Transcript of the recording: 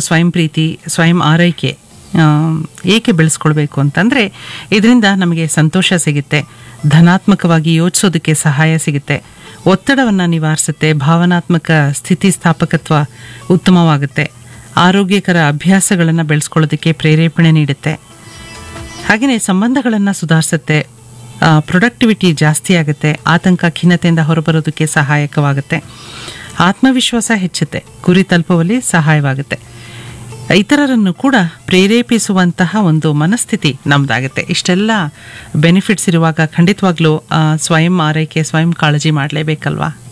ಸ್ವಯಂ ಪ್ರೀತಿ ಸ್ವಯಂ ಆರೈಕೆ ಆ, ಏಕೆ ಬೆಳೆಸ್ಕೊಳ್ಬೇಕು ಅಂತಂದರೆ ಇದರಿಂದ ನಮಗೆ ಸಂತೋಷ ಸಿಗುತ್ತೆ ಧನಾತ್ಮಕವಾಗಿ ಯೋಚಿಸೋದಕ್ಕೆ ಸಹಾಯ ಸಿಗುತ್ತೆ ಒತ್ತಡವನ್ನು ನಿವಾರಿಸುತ್ತೆ ಭಾವನಾತ್ಮಕ ಸ್ಥಿತಿಸ್ಥಾಪಕತ್ವ ಉತ್ತಮವಾಗುತ್ತೆ ಆರೋಗ್ಯಕರ ಅಭ್ಯಾಸಗಳನ್ನು ಬೆಳೆಸ್ಕೊಳ್ಳೋದಕ್ಕೆ ಪ್ರೇರೇಪಣೆ ನೀಡುತ್ತೆ ಹಾಗೆಯೇ ಸಂಬಂಧಗಳನ್ನು ಸುಧಾರಿಸುತ್ತೆ ಪ್ರೊಡಕ್ಟಿವಿಟಿ ಜಾಸ್ತಿ ಆಗುತ್ತೆ ಆತಂಕ ಖಿನ್ನತೆಯಿಂದ ಹೊರಬರೋದಕ್ಕೆ ಸಹಾಯಕವಾಗುತ್ತೆ ಆತ್ಮವಿಶ್ವಾಸ ಹೆಚ್ಚುತ್ತೆ ಗುರಿ ತಲುಪುವಲ್ಲಿ ಸಹಾಯವಾಗುತ್ತೆ ಇತರರನ್ನು ಕೂಡ ಪ್ರೇರೇಪಿಸುವಂತಹ ಒಂದು ಮನಸ್ಥಿತಿ ನಮ್ದಾಗುತ್ತೆ ಇಷ್ಟೆಲ್ಲ ಬೆನಿಫಿಟ್ಸ್ ಇರುವಾಗ ಖಂಡಿತವಾಗ್ಲೂ ಆ, ಸ್ವಯಂ ಆರೈಕೆ ಸ್ವಯಂ ಕಾಳಜಿ ಮಾಡಲೇಬೇಕಲ್ವಾ